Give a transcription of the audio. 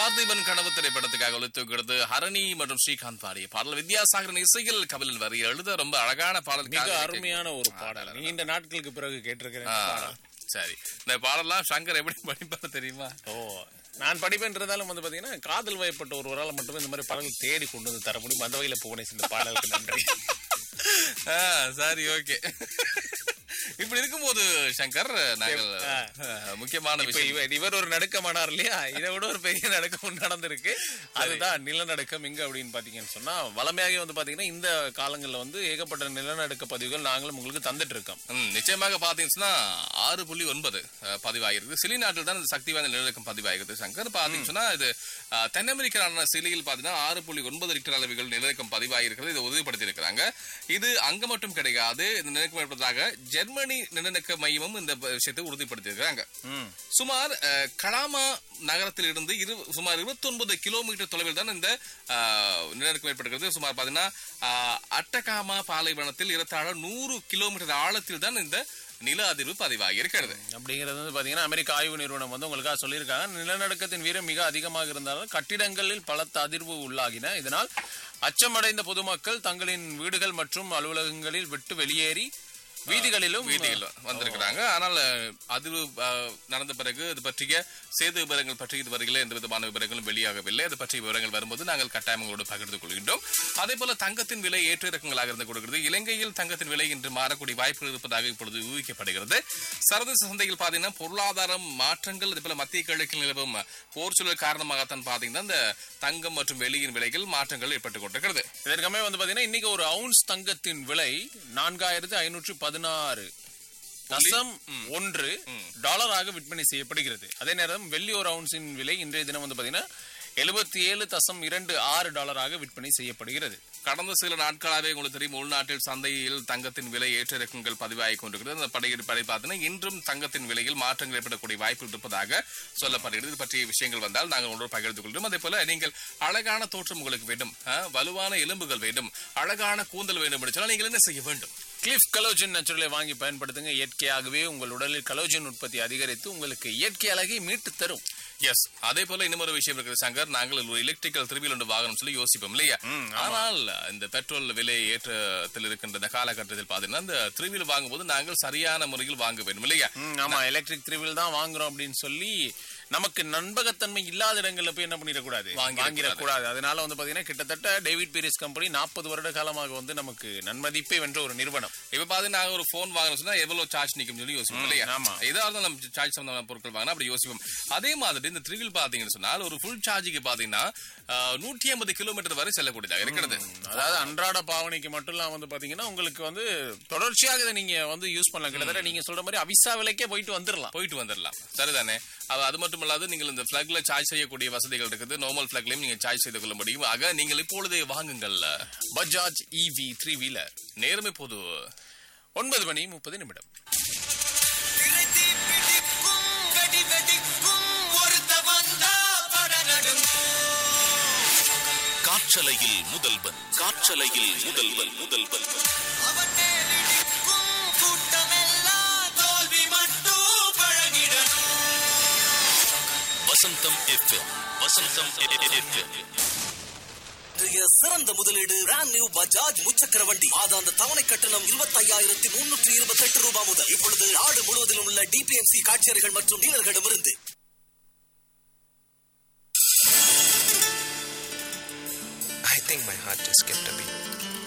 பார்த்திபன் கனவு திரைப்படத்துக்காக ஒளித்துக்கிறது ஹரணி மற்றும் ஸ்ரீகாந்த் பாடிய பாடல் வித்யாசாகரன் இசையில் கபிலன் வரி எழுத ரொம்ப அழகான பாடல் மிக அருமையான ஒரு பாடல் நீண்ட நாட்களுக்கு பிறகு கேட்டிருக்கிறேன் இந்த பாடல். சரி இந்த பாடலாம் சங்கர் எப்படி படிப்பாரு தெரியுமா ஓ நான் படிப்பேன்றதாலும் வந்து பாத்தீங்கன்னா காதல் வயப்பட்ட ஒருவரால் மட்டுமே இந்த மாதிரி பாடல் தேடி கொண்டு வந்து தர முடியும் அந்த வகையில புவனேஷ் இந்த பாடலுக்கு நன்றி ஆ, சரி ஓகே இப்படி இருக்கும்போது சங்கர் நாங்கள் ஆ. ஆ, முக்கியமான இப்ப விஷயம் இவர் இவர் ஒரு நடுக்கமானார் இல்லையா இதை விட ஒரு பெரிய நடுக்கம் நடந்திருக்கு அதுதான் நிலநடுக்கம் எங்க அப்படின்னு பாத்தீங்கன்னு சொன்னா வளமையாக வந்து பாத்தீங்கன்னா இந்த காலங்கள்ல வந்து ஏகப்பட்ட நிலநடுக்க பதிவுகள் நாங்களும் உங்களுக்கு தந்துட்டு இருக்கோம் ம், நிச்சயமாக பாத்தீங்கன்னா ஆறு புள்ளி ஒன்பது அஹ், பதிவாகிறது சிலி நாட்டில் தான் இந்த சக்தி வாய்ந்த நிலநடுக்கம் பதிவாகிறது சங்கர் பாத்தீங்கன்னா இது அஹ், தென் அமெரிக்கான சிலியில் பாத்தீங்கன்னா ஆறு புள்ளி ஒன்பது ரிக்டர் அளவுகள் நிலநடுக்கம் பதிவாகிருக்கிறது இதை உறுதிப்படுத்தி இருக்கிறாங்க இது அங்க மட்டும் கிடையாது இந்த நிலநடுக்கம் ஏற்பட்டதாக ஜெர்மனி நிலநடுக்க மையமும் இந்த விஷயத்தை உறுதிப்படுத்தி இருக்காங்க ம். சுமார் அஹ், கலாமா நகரத்தில் இருந்து இரு சுமார் 29 கிலோமீட்டர் தொலைவில் தான் இந்த அஹ், நிலநடுக்கம் ஏற்படுகிறது சுமார் பாத்தீங்கன்னா அஹ், அட்டகாமா பாலைவனத்தில் ஏறத்தாழ நூறு கிலோமீட்டர் ஆழத்தில் தான் இந்த நில அதிர்வு பதிவாகி இருக்கிறது அப்படிங்கிறது வந்து பாத்தீங்கன்னா அமெரிக்க ஆய்வு நிறுவனம் வந்து உங்களுக்காக சொல்லியிருக்காங்க நிலநடுக்கத்தின் வீரம் மிக அதிகமாக இருந்தாலும் கட்டிடங்களில் பலத்த அதிர்வு உள்ளாகின இதனால் அச்சமடைந்த பொதுமக்கள் தங்களின் வீடுகள் மற்றும் அலுவலகங்களில் விட்டு வெளியேறி வீதிகளிலும் வீதிகள் வந்திருக்கிறாங்க ஆனால் அஹ், அதிர்வு அஹ், நடந்த பிறகு இது பற்றிய சேது விவரங்கள் பற்றி இதுவரையில எந்த விதமான விவரங்களும் வெளியாகவில்லை அது பற்றிய விவரங்கள் வரும்போது நாங்கள் கட்டாயம் உங்களோடு பகிர்ந்து கொள்கின்றோம் அதே போல தங்கத்தின் விலை ஏற்ற இறக்கங்களாக இருந்து கொடுக்கிறது இலங்கையில் தங்கத்தின் விலை இன்று மாறக்கூடிய வாய்ப்புகள் இருப்பதாக இப்பொழுது ஊகிக்கப்படுகிறது சர்வதேச சந்தையில் பாத்தீங்கன்னா பொருளாதாரம் மாற்றங்கள் அதே போல மத்திய கிழக்கில் நிலவும் போர் சூழல் காரணமாகத்தான் பாத்தீங்கன்னா இந்த தங்கம் மற்றும் வெள்ளியின் விலைகள் மாற்றங்கள் ஏற்பட்டுக் கொண்டிருக்கிறது இதற்கமே வந்து பாத்தீங்கன்னா இன்னைக்கு ஒரு அவுன்ஸ் தங்கத்தின் விலை நான்காயிரத்து ஐநூற்று பதினாறு தசம் ஒன்று டாலராக விற்பனை செய்யப்படுகிறது அதே நேரம் வெள்ளி ஒரு அவுன்ஸின் விலை இன்றைய தினம் வந்து பாத்தீங்கன்னா எழுபத்தி ஏழு தசம் இரண்டு ஆறு டாலராக விற்பனை செய்யப்படுகிறது கடந்த சில நாட்களாகவே உங்களுக்கு தெரியும் உள்நாட்டில் சந்தையில் தங்கத்தின் விலை ஏற்ற இறக்கங்கள் பதிவாகி கொண்டிருக்கிறது அந்த படை படை பார்த்தீங்கன்னா இன்றும் தங்கத்தின் விலையில் மாற்றங்கள் ஏற்படக்கூடிய வாய்ப்பு இருப்பதாக சொல்லப்படுகிறது இது பற்றிய விஷயங்கள் வந்தால் நாங்கள் ஒன்று பகிர்ந்து கொள்கிறோம் அதே போல நீங்கள் அழகான தோற்றம் உங்களுக்கு வேண்டும் ஆ, வலுவான எலும்புகள் வேண்டும் அழகான கூந்தல் வேண்டும் என்று சொன்னால் நீங்கள் என்ன செய்ய வேண்டும் கிளிஃப் கலோஜன் நேச்சுரலை வாங்கி பயன்படுத்துங்க இயற்கையாகவே உங்கள் உடலில் கலோஜன் உற்பத்தி அதிகரித்து உங்களுக்கு இயற்கை அழகை மீட்டு தரும் எஸ் அதே போல இன்னொரு விஷயம் இருக்குது சங்கர் நாங்கள் ஒரு எலக்ட்ரிக்கல் திருவியில் ஒன்று வாகனம் சொல்லி யோசிப்போம் இல்லையா ஆனால் இந்த பெட்ரோல் விலை ஏற்றத்தில் இருக்கின்ற இந்த காலகட்டத்தில் பாத்தீங்கன்னா இந்த திருவியில் வாங்கும்போது நாங்கள் சரியான முறையில் வாங்க வேண்டும் இல்லையா ம், ஆமா எலக்ட்ரிக் த்ரிவில் தான் வாங்குறோம் அப்படின்னு சொல்லி நமக்கு நண்பகத்தன்மை இல்லாத இடங்கள்ல போய் என்ன பண்ணிடக்கூடாது வாங்கிடக்கூடாது. வாங்கிடக்கூடாது அதனால வந்து பாத்தீங்கன்னா கிட்டத்தட்ட டேவிட் பீரிஸ் கம்பெனி நாற்பது வருட காலமாக வந்து நமக்கு நன்மதிப்பை வென்ற ஒரு நிறுவனம் இப்ப பாத்தீங்கன்னா நாங்க ஒரு போன் வாங்கணும் சொன்னா எவ்வளவு சார்ஜ் நிக்கும் சொல்லி யோசிப்போம் இல்லையா ஆமா. ஏதா இருந்தாலும் நம்ம சார்ஜ் சம்பந்தமான பொருட்கள் வாங்கினா அப்படி யோசிப்போம் அதே மாதிரி இந்த த்ரிவில் பாத்தீங்கன்னு சொன்னால் ஒரு ஃபுல் சார்ஜுக்கு பாத்தீங்கன்னா நூற்றி ஐம்பது கிலோமீட்டர் வரை செல்லக்கூடியதாக இருக்கிறது அதாவது அன்றாட பாவனைக்கு மட்டும் இல்லாம வந்து பாத்தீங்கன்னா உங்களுக்கு வந்து தொடர்ச்சியாக இதை நீங்க வந்து யூஸ் பண்ணலாம் கிட்டத்தட்ட நீங்க சொல்ற மாதிரி அவிசா விலைக்கே போயிட்டு வந்துடலாம் போயிட்டு வந்துடலாம் சரிதானே அது அது மட்டும் இல்லாது நீங்கள் இந்த பிளக்ல சார்ஜ் செய்யக்கூடிய வசதிகள் இருக்குது நார்மல் பிளக்லயும் நீங்க சார்ஜ் செய்து கொள்ள முடியும் ஆக நீங்கள் இப்பொழுதே வாங்குங்கள் பஜாஜ் இவி த்ரீ வீலர் நேரம் இப்போது ஒன்பது மணி முப்பது நிமிடம் திரைத்தி பிடிக்கும் வெடி வெடிக்கும் ஒருத்த வந்தா படநடுங்கும் காற்றலையில் முதல்வன் காற்றலையில் முதல்வன் முதல்வன் அவன் மேலிடிக்கும் கூட்டமெல்லாம் தோல்வி மட்டும் பழகிடணும் வசந்தம் எஃப்எம் வசந்தம் எஃப்எம் இன்றைய சிறந்த முதலீடு பிராண்ட் நியூ பஜாஜ் முச்சக்கர வண்டி மாதாந்த தவணை கட்டணம் இருபத்தையாயிரத்தி முன்னூற்றி இருபத்தி எட்டு ரூபாய் முதல் இப்பொழுது நாடு முழுவதிலும் உள்ள டிபிஎம்சி காட்சியர்கள் மற்றும் டீலர்களிடமிருந்து I think my heart just skipped a beat.